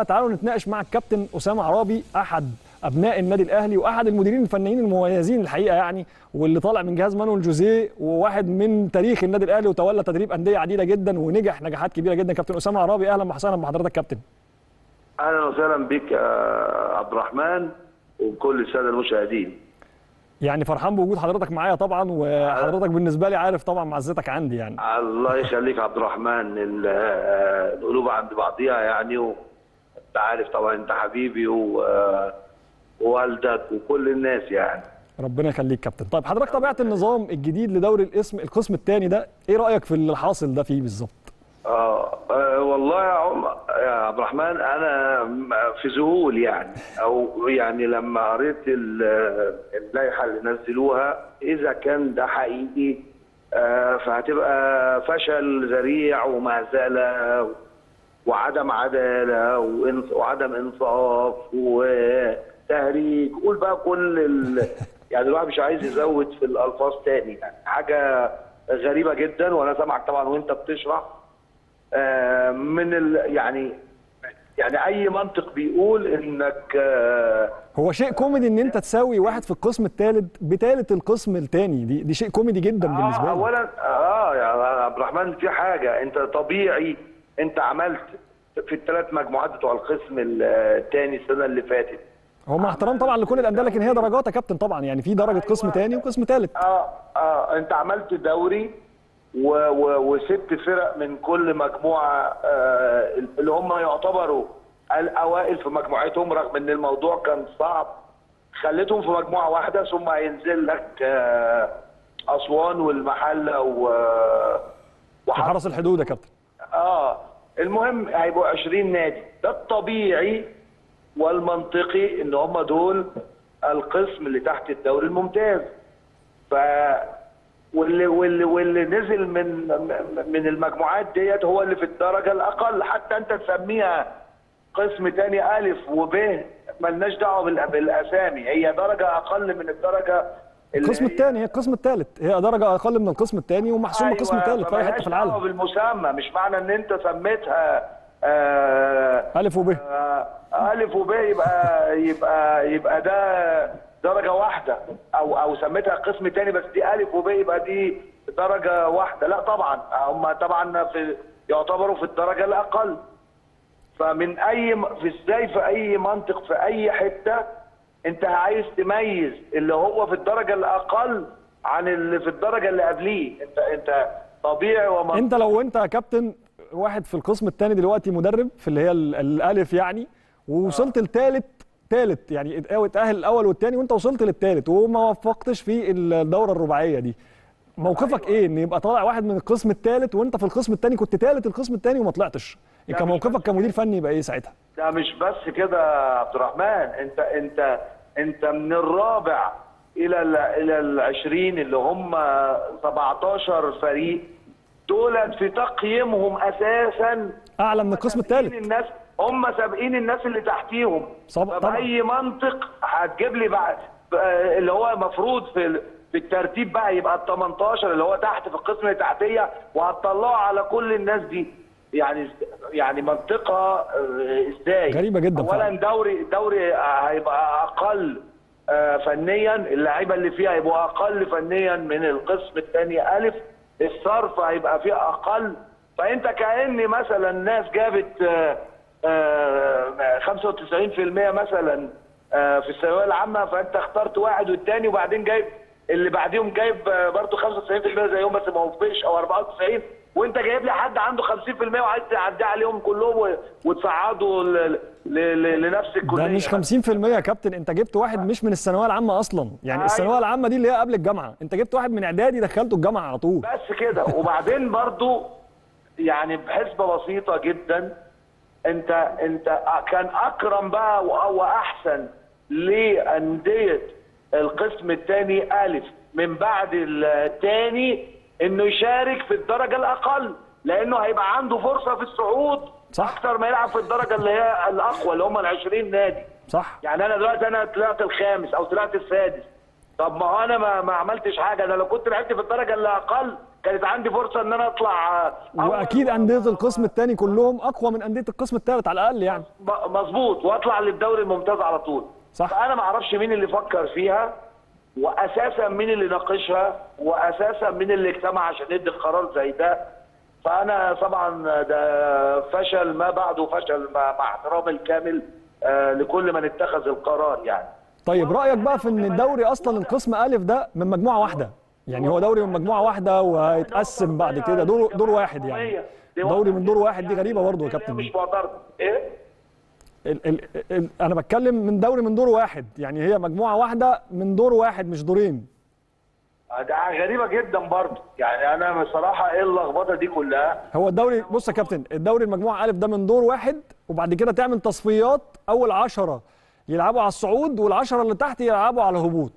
تعالوا نتناقش مع الكابتن اسامه عرابي احد ابناء النادي الاهلي واحد المديرين الفنيين المميزين الحقيقه يعني واللي طالع من جهاز مانويل جوزيه وواحد من تاريخ النادي الاهلي وتولى تدريب انديه عديده جدا ونجح نجاحات كبيره جدا كابتن اسامه عرابي اهلا وسهلا بحضرتك كابتن اهلا وسهلا بك يا عبد الرحمن وكل الساده المشاهدين يعني فرحان بوجود حضرتك معايا طبعا وحضرتك بالنسبه لي عارف طبعا معزتك عندي يعني الله يخليك يا عبد الرحمن ال- آه، القلوب عند بعضيها يعني وانت عارف طبعا انت حبيبي و- آه، ووالدك وكل الناس يعني ربنا يخليك كابتن طيب حضرتك تابعت النظام الجديد لدوري الاسم القسم الثاني ده ايه رايك في اللي حاصل ده فيه بالظبط آه آه، والله يا عم يا عبد الرحمن انا في ذهول يعني او يعني لما قريت ال- اللائحه اللي نزلوها اذا كان ده حقيقي آه، فهتبقى فشل ذريع ومهزله وعدم عداله وإنص- وعدم انصاف وتهريج قول بقى كل ال... يعني الواحد مش عايز يزود في الالفاظ تاني يعني حاجه غريبه جدا وانا سامعك طبعا وانت بتشرح آه، من ال... يعني يعني اي منطق بيقول انك آه، هو شيء كوميدي ان انت تساوي واحد في القسم الثالث بثالث القسم الثاني دي دي شيء كوميدي جدا بالنسبه آه لي اولا اه يا عبد الرحمن في حاجه انت طبيعي انت عملت في الثلاث مجموعات بتوع القسم الثاني السنه اللي فاتت هو مع احترام طبعا لكل الانديه لكن هي درجات يا كابتن طبعا يعني في درجه قسم ثاني وقسم ثالث اه اه انت عملت دوري و و وست فرق من كل مجموعه آه اللي هم يعتبروا الاوائل في مجموعتهم رغم ان الموضوع كان صعب خليتهم في مجموعه واحده ثم هينزل لك آه اسوان والمحله و وحرس وحرس الحدود يا كابتن اه المهم هيبقوا 20 نادي ده الطبيعي والمنطقي ان هم دول القسم اللي تحت الدوري الممتاز ف واللي واللي واللي نزل من من المجموعات ديت هو اللي في الدرجه الاقل حتى انت تسميها قسم تاني الف وب ملناش دعوه بال- بالاسامي هي درجه اقل من الدرجه اللي القسم هي- الثاني هي القسم الثالث هي درجه اقل من القسم الثاني ومحسوم من القسم الثالث في اي حته في فملهاش دعوة العالم بالمسمى مش معنى ان انت سميتها آه الف وب آه، ألف وب يبقى يبقى يبقى ده درجة واحدة أو أو سميتها قسم تاني بس دي ألف وب يبقى دي درجة واحدة لا طبعا هم طبعا في يعتبروا في الدرجة الأقل فمن أي م- في إزاي في أي منطق في أي حتة أنت عايز تميز اللي هو في الدرجة الأقل عن اللي في الدرجة اللي قبليه أنت أنت طبيعي ومنطقي انت لو انت يا كابتن واحد في القسم الثاني دلوقتي مدرب في اللي هي ال- الالف يعني ووصلت لثالث ثالث يعني ات- اتاهل الاول والثاني وانت وصلت للثالث وما وفقتش في الدوره الرباعيه دي موقفك ايه ان يبقى طالع واحد من القسم الثالث وانت في القسم الثاني كنت ثالث القسم الثاني وما طلعتش لا، كان مش موقفك بس كمدير فني يبقى ايه ساعتها ده مش بس كده يا عبد الرحمن انت انت انت من الرابع الى ال الى العشرين اللي هم 17 فريق دولت في تقييمهم اساسا اعلى من القسم سابقين الثالث الناس هم سابقين الناس اللي تحتيهم صب- طبعا. فبأي منطق هتجيب لي بقى بقى اللي هو المفروض في ال- في الترتيب بقى يبقى ال 18 اللي هو تحت في القسم اللي تحتيه وهتطلعه على كل الناس دي يعني يعني منطقه آه، ازاي غريبة جدا اولا فعلا. دوري دوري هيبقى اقل آه، فنيا اللعيبه اللي فيها هيبقوا اقل فنيا من القسم الثاني الف الصرف هيبقى فيه اقل فانت كان مثلا ناس جابت آه، آه، 95% مثلا آه، في الثانويه العامه فانت اخترت واحد والتاني وبعدين جايب اللي بعديهم جايب آه، برضه 95% زيهم بس ما وفقش او 94 وانت جايب لي حد عنده 50% وعايز تعدي عليهم كلهم و- وتصعده ل- ل- ل- لنفس الكليه ده مش 50% يا كابتن انت جبت واحد مش من الثانويه العامه اصلا يعني أيوة. الثانويه العامه دي اللي هي قبل الجامعه انت جبت واحد من اعدادي دخلته الجامعه على طول بس كده وبعدين برضو يعني بحسبه بسيطه جدا انت انت كان اكرم بقى و- واحسن لانديه القسم الثاني الف من بعد الثاني انه يشارك في الدرجه الاقل لانه هيبقى عنده فرصه في الصعود صح. اكتر ما يلعب في الدرجه اللي هي الاقوى اللي هم ال 20 نادي صح يعني انا دلوقتي انا طلعت الخامس او طلعت السادس طب ما هو انا ما, ما عملتش حاجه انا لو كنت لعبت في الدرجه اللي اقل كانت عندي فرصه ان انا اطلع آه، أول واكيد انديه القسم الثاني كلهم اقوى من انديه القسم الثالث على الاقل يعني م- مظبوط واطلع للدوري الممتاز على طول صح. فانا ما اعرفش مين اللي فكر فيها واساسا مين اللي ناقشها واساسا مين اللي اجتمع عشان يدي قرار زي ده فانا طبعا ده فشل ما بعده فشل مع مع احترامي الكامل آه، لكل من اتخذ القرار يعني طيب رايك بقى في ان الدوري اصلا القسم الف ده من مجموعه واحده يعني هو دوري من مجموعه واحده وهيتقسم بعد كده دور دور واحد يعني دوري من دور واحد دي غريبه برضه يا كابتن مش معترض ايه ال ال ال انا بتكلم من دوري من دور واحد يعني هي مجموعه واحده من دور واحد مش دورين ده غريبه جدا برضه يعني انا بصراحه ايه اللخبطه دي كلها هو الدوري بص يا كابتن الدوري المجموعه الف ده من دور واحد وبعد كده تعمل تصفيات اول عشرة يلعبوا على الصعود والعشرة اللي تحت يلعبوا على الهبوط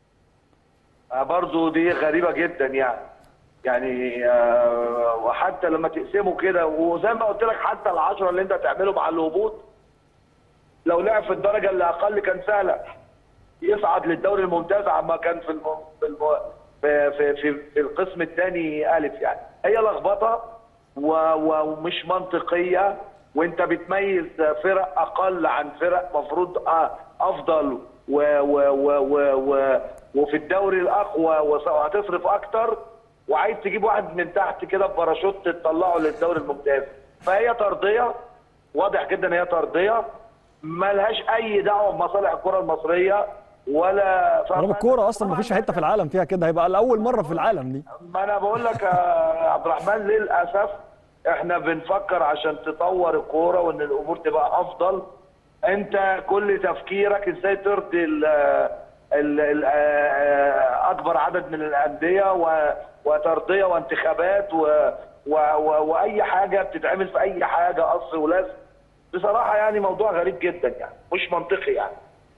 آه، برضو دي غريبة جدا يعني يعني آه، وحتى لما تقسموا كده وزي ما قلت لك حتى العشرة اللي انت هتعمله مع الهبوط لو لعب في الدرجة اللي أقل كان سهلة يصعد للدوري الممتاز عما كان في الم... في, الم... في, في, في, في القسم الثاني ألف يعني هي لخبطة و... و... ومش منطقية وانت بتميز فرق أقل عن فرق مفروض آه، أفضل و... و... و... و... و... وفي الدوري الأقوى وس- وهتصرف أكتر وعايز تجيب واحد من تحت كده بباراشوت تطلعه للدوري الممتاز فهي ترضية واضح جدا ان هي ترضيه ملهاش اي دعوه بمصالح الكره المصريه ولا رغم الكوره اصلا ما فيش حته في العالم فيها كده هيبقى الاول مره في العالم دي ما انا بقول لك يا عبد الرحمن للاسف احنا بنفكر عشان تطور الكوره وان الامور تبقى افضل انت كل تفكيرك ازاي ترضي ال ال ال اكبر عدد من الانديه و- وترضيه وانتخابات و و و واي حاجه بتتعمل في اي حاجه قصر ولازم بصراحه يعني موضوع غريب جدا يعني مش منطقي يعني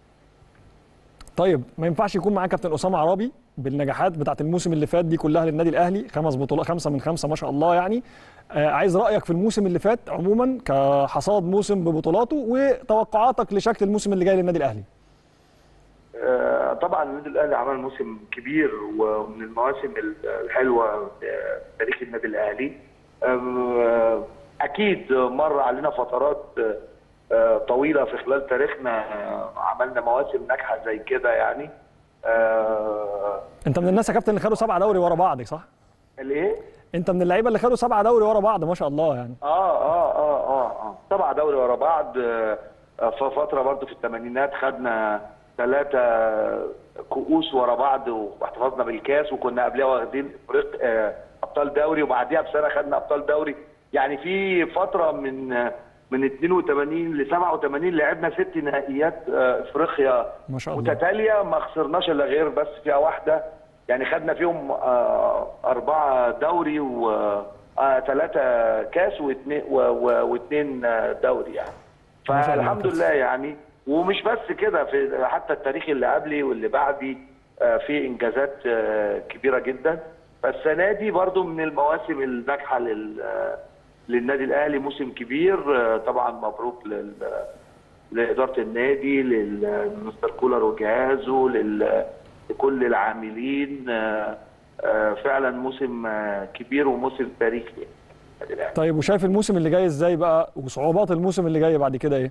طيب ما ينفعش يكون معاه كابتن اسامه عرابي بالنجاحات بتاعت الموسم اللي فات دي كلها للنادي الاهلي خمس بطولات خمسه من خمسه ما شاء الله يعني آه عايز رايك في الموسم اللي فات عموما كحصاد موسم ببطولاته وتوقعاتك لشكل الموسم اللي جاي للنادي الاهلي آه، طبعا النادي الاهلي عمل موسم كبير ومن المواسم الحلوه في تاريخ النادي الاهلي آه، اكيد مر علينا فترات آه، طويله في خلال تاريخنا آه، عملنا مواسم ناجحه زي كده يعني آه، انت من الناس يا كابتن اللي خدوا سبعه دوري ورا بعض صح الايه؟ انت من اللعيبه اللي خدوا سبعه دوري ورا بعض ما شاء الله يعني اه اه اه اه اه سبع دوري ورا بعض آه، آه، في فتره برضو في الثمانينات خدنا ثلاثه كؤوس ورا بعض واحتفظنا بالكاس وكنا قبلها واخدين افريق آه، ابطال دوري وبعديها بسنه خدنا ابطال دوري يعني في فتره من آه، من 82 ل 87 لعبنا ست نهائيات آه، افريقيا ما شاء الله. متتاليه ما خسرناش الا غير بس فيها واحده يعني خدنا فيهم آه، أربعة دوري و آه، ثلاثة كاس واثنين و- و- واثنين آه، دوري يعني ما شاء الله فالحمد كابتن. لله يعني ومش بس كده في حتى التاريخ اللي قبلي واللي بعدي آه، في انجازات آه، كبيره جدا فالسنه دي برضو من المواسم الناجحه لل آه، للنادي الاهلي موسم كبير آه، طبعا مبروك لل لاداره النادي للمستر كولر وجهازه لل- لكل العاملين آه، آه، فعلا موسم آه، كبير وموسم تاريخي للنادي الأهلي. طيب وشايف الموسم اللي جاي ازاي بقى وصعوبات الموسم اللي جاي بعد كده ايه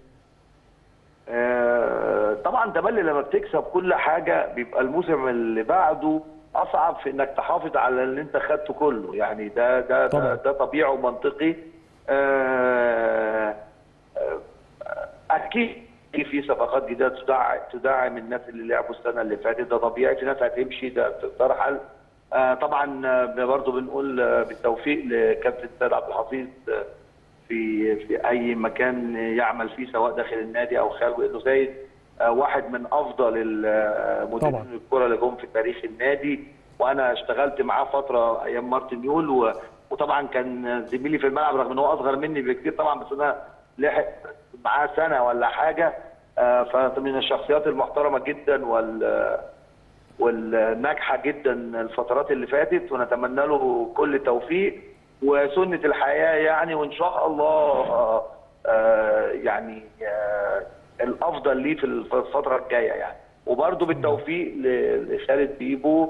آه، طبعا تملي لما بتكسب كل حاجه بيبقى الموسم اللي بعده اصعب في انك تحافظ على اللي انت خدته كله يعني ده ده طبعاً. ده, ده طبيعي ومنطقي آه، آه، اكيد في صفقات جديده تدعم تدعم الناس اللي لعبوا السنه اللي فاتت ده طبيعي في ناس هتمشي ده ترحل آه، طبعا آه، برضه بنقول آه، بالتوفيق لكابتن سيد عبد الحفيظ آه، في في اي مكان يعمل فيه سواء داخل النادي او خارجه لانه سيد آه، واحد من افضل المديرين طبعاً. الكره اللي جم في تاريخ النادي وانا اشتغلت معاه فتره ايام مارتن يول و- وطبعا كان زميلي في الملعب رغم ان هو اصغر مني بكتير طبعا بس انا لحق معاه سنه ولا حاجه آه، فمن الشخصيات المحترمه جدا وال والناجحه جدا الفترات اللي فاتت ونتمنى له كل التوفيق وسنه الحياه يعني وان شاء الله آه، آه، يعني آه، الافضل ليه في الفتره الجايه يعني وبرده بالتوفيق ل- لخالد بيبو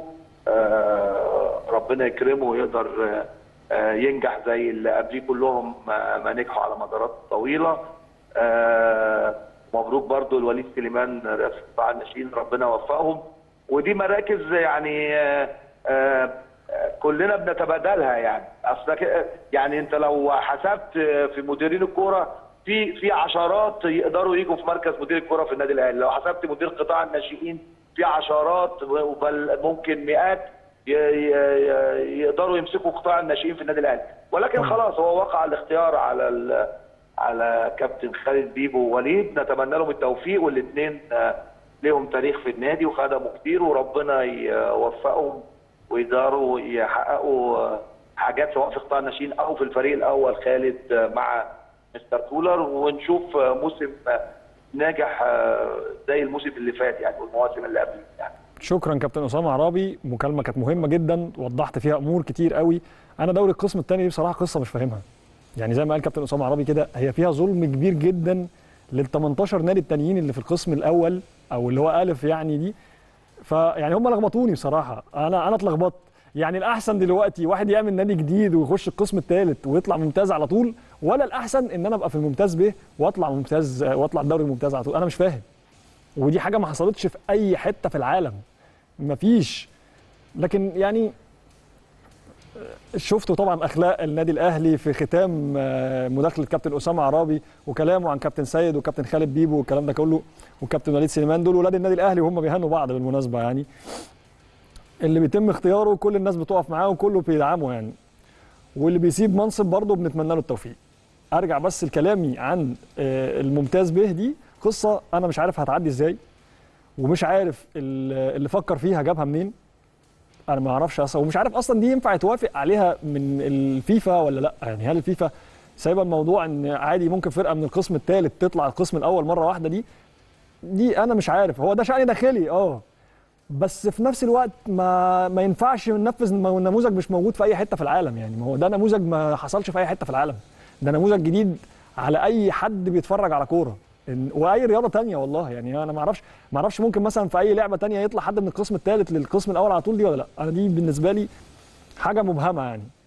آه، ربنا يكرمه ويقدر آه، آه، ينجح زي اللي قبليه كلهم ما ما نجحوا على مدارات طويله آه، مبروك برضو الوليد سليمان رئيس قطاع الناشئين ربنا يوفقهم ودي مراكز يعني آه، آه، آه، كلنا بنتبادلها يعني اصل ك- يعني انت لو حسبت في مديرين الكوره في في عشرات يقدروا يجوا في مركز مدير الكوره في النادي الاهلي لو حسبت مدير قطاع الناشئين في عشرات بل ممكن مئات ي- ي- يقدروا يمسكوا قطاع الناشئين في النادي الاهلي ولكن خلاص هو وقع الاختيار على ال- على كابتن خالد بيبو ووليد نتمنى لهم التوفيق والاثنين لهم تاريخ في النادي وخدموا كتير وربنا يوفقهم ويقدروا يحققوا آه، حاجات سواء في قطاع الناشئين او في الفريق الاول خالد آه، مع مستر كولر ونشوف آه، موسم آه، ناجح آه، زي الموسم اللي فات يعني والمواسم اللي قبله يعني شكرا كابتن اسامه عرابي مكالمه كانت مهمه جدا وضحت فيها امور كتير قوي انا دوري القسم الثاني دي بصراحه قصه مش فاهمها يعني زي ما قال كابتن اسامه عرابي كده هي فيها ظلم كبير جدا لل 18 نادي التانيين اللي في القسم الاول او اللي هو الف يعني دي فيعني هم لخبطوني بصراحه انا انا اتلخبطت يعني الاحسن دلوقتي واحد يعمل نادي جديد ويخش القسم الثالث ويطلع ممتاز على طول ولا الاحسن ان انا ابقى في الممتاز ب واطلع ممتاز واطلع الدوري الممتاز على طول انا مش فاهم ودي حاجه ما حصلتش في اي حته في العالم مفيش لكن يعني شفتوا طبعا اخلاق النادي الاهلي في ختام آه، مداخله كابتن اسامه عرابي وكلامه عن كابتن سيد وكابتن خالد بيبو والكلام ده كله وكابتن وليد سليمان دول ولاد النادي الاهلي وهم بيهنوا بعض بالمناسبه يعني اللي بيتم اختياره كل الناس بتقف معاه وكله بيدعمه يعني واللي بيسيب منصب برضه بنتمنى له التوفيق ارجع بس لكلامي عن آه، الممتاز به دي قصه انا مش عارف هتعدي ازاي ومش عارف ال- اللي فكر فيها جابها منين انا ما اعرفش اصلا ومش عارف اصلا دي ينفع يتوافق عليها من الفيفا ولا لا يعني هل الفيفا سايبه الموضوع ان عادي ممكن فرقه من القسم الثالث تطلع القسم الاول مره واحده دي دي انا مش عارف هو ده شأن داخلي اه بس في نفس الوقت ما ما ينفعش ننفذ م- نموذج مش موجود في اي حته في العالم يعني ما هو ده نموذج ما حصلش في اي حته في العالم ده نموذج جديد على اي حد بيتفرج على كوره إن- واي رياضه تانية والله يعني انا ما اعرفش ما اعرفش ممكن مثلا في اي لعبه تانية يطلع حد من القسم الثالث للقسم الاول على طول دي ولا لا انا دي بالنسبه لي حاجه مبهمه يعني